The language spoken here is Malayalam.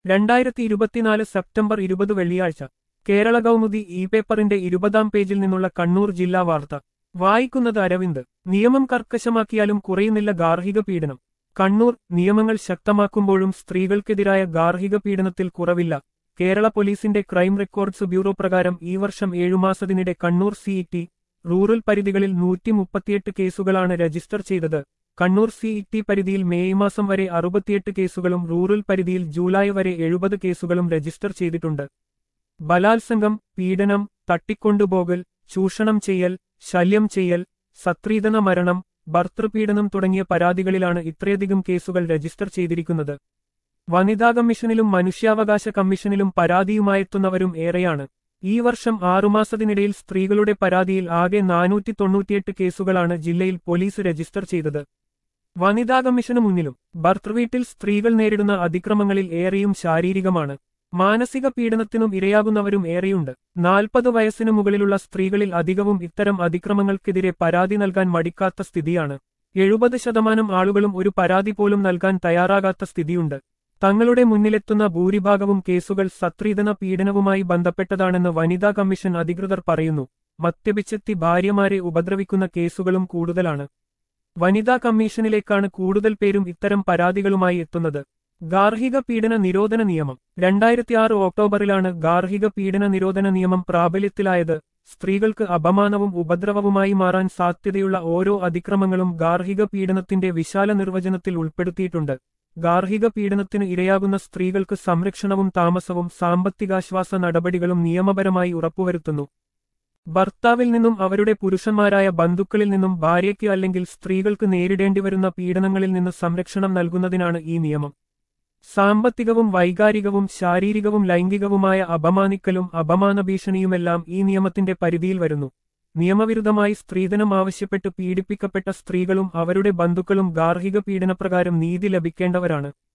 രണ്ടായിരത്തി ഇരുപത്തിനാല് സെപ്റ്റംബർ ഇരുപത് വെള്ളിയാഴ്ച കേരള കൗമുദി ഇ പേപ്പറിന്റെ ഇരുപതാം പേജിൽ നിന്നുള്ള കണ്ണൂർ ജില്ലാ വാർത്ത വായിക്കുന്നത് അരവിന്ദ് നിയമം കർക്കശമാക്കിയാലും കുറയുന്നില്ല ഗാർഹിക പീഡനം കണ്ണൂർ നിയമങ്ങൾ ശക്തമാക്കുമ്പോഴും സ്ത്രീകൾക്കെതിരായ ഗാർഹിക പീഡനത്തിൽ കുറവില്ല കേരള പോലീസിന്റെ ക്രൈം റെക്കോർഡ്സ് ബ്യൂറോ പ്രകാരം ഈ വർഷം ഏഴുമാസത്തിനിടെ കണ്ണൂർ സിഇടി റൂറൽ പരിധികളിൽ നൂറ്റി മുപ്പത്തിയെട്ട് കേസുകളാണ് രജിസ്റ്റർ ചെയ്തത് കണ്ണൂർ സിഇടി പരിധിയിൽ മേയ് മാസം വരെ അറുപത്തിയെട്ട് കേസുകളും റൂറൽ പരിധിയിൽ ജൂലൈ വരെ എഴുപത് കേസുകളും രജിസ്റ്റർ ചെയ്തിട്ടുണ്ട് ബലാത്സംഗം പീഡനം തട്ടിക്കൊണ്ടുപോകൽ ചൂഷണം ചെയ്യൽ ശല്യം ചെയ്യൽ സത്രീതന മരണം ഭർത്തൃപീഡനം തുടങ്ങിയ പരാതികളിലാണ് ഇത്രയധികം കേസുകൾ രജിസ്റ്റർ ചെയ്തിരിക്കുന്നത് വനിതാ കമ്മീഷനിലും മനുഷ്യാവകാശ കമ്മീഷനിലും പരാതിയുമായെത്തുന്നവരും ഏറെയാണ് ഈ വർഷം ആറുമാസത്തിനിടയിൽ സ്ത്രീകളുടെ പരാതിയിൽ ആകെ നാനൂറ്റി തൊണ്ണൂറ്റിയെട്ട് കേസുകളാണ് ജില്ലയിൽ പോലീസ് രജിസ്റ്റർ ചെയ്തത് വനിതാ കമ്മീഷന് മുന്നിലും ഭർത്തൃവീട്ടിൽ സ്ത്രീകൾ നേരിടുന്ന അതിക്രമങ്ങളിൽ ഏറെയും ശാരീരികമാണ് മാനസിക പീഡനത്തിനും ഇരയാകുന്നവരും ഏറെയുണ്ട് നാൽപ്പത് വയസ്സിനു മുകളിലുള്ള സ്ത്രീകളിൽ അധികവും ഇത്തരം അതിക്രമങ്ങൾക്കെതിരെ പരാതി നൽകാൻ മടിക്കാത്ത സ്ഥിതിയാണ് എഴുപത് ശതമാനം ആളുകളും ഒരു പരാതി പോലും നൽകാൻ തയ്യാറാകാത്ത സ്ഥിതിയുണ്ട് തങ്ങളുടെ മുന്നിലെത്തുന്ന ഭൂരിഭാഗവും കേസുകൾ സത്രീതന പീഡനവുമായി ബന്ധപ്പെട്ടതാണെന്ന് വനിതാ കമ്മീഷൻ അധികൃതർ പറയുന്നു മദ്യപിച്ചെത്തി ഭാര്യമാരെ ഉപദ്രവിക്കുന്ന കേസുകളും കൂടുതലാണ് വനിതാ കമ്മീഷനിലേക്കാണ് കൂടുതൽ പേരും ഇത്തരം പരാതികളുമായി എത്തുന്നത് ഗാർഹിക പീഡന നിരോധന നിയമം രണ്ടായിരത്തി ആറ് ഒക്ടോബറിലാണ് ഗാർഹിക പീഡന നിരോധന നിയമം പ്രാബല്യത്തിലായത് സ്ത്രീകൾക്ക് അപമാനവും ഉപദ്രവവുമായി മാറാൻ സാധ്യതയുള്ള ഓരോ അതിക്രമങ്ങളും ഗാർഹിക പീഡനത്തിന്റെ വിശാല നിർവചനത്തിൽ ഉൾപ്പെടുത്തിയിട്ടുണ്ട് ഗാർഹിക പീഡനത്തിന് ഇരയാകുന്ന സ്ത്രീകൾക്ക് സംരക്ഷണവും താമസവും സാമ്പത്തികാശ്വാസ നടപടികളും നിയമപരമായി ഉറപ്പുവരുത്തുന്നു ഭർത്താവിൽ നിന്നും അവരുടെ പുരുഷന്മാരായ ബന്ധുക്കളിൽ നിന്നും ഭാര്യയ്ക്ക് അല്ലെങ്കിൽ സ്ത്രീകൾക്ക് നേരിടേണ്ടിവരുന്ന പീഡനങ്ങളിൽ നിന്ന് സംരക്ഷണം നൽകുന്നതിനാണ് ഈ നിയമം സാമ്പത്തികവും വൈകാരികവും ശാരീരികവും ലൈംഗികവുമായ അപമാനിക്കലും അപമാന ഭീഷണിയുമെല്ലാം ഈ നിയമത്തിന്റെ പരിധിയിൽ വരുന്നു നിയമവിരുദ്ധമായി സ്ത്രീധനം ആവശ്യപ്പെട്ട് പീഡിപ്പിക്കപ്പെട്ട സ്ത്രീകളും അവരുടെ ബന്ധുക്കളും ഗാർഹിക പീഡനപ്രകാരം നീതി ലഭിക്കേണ്ടവരാണ്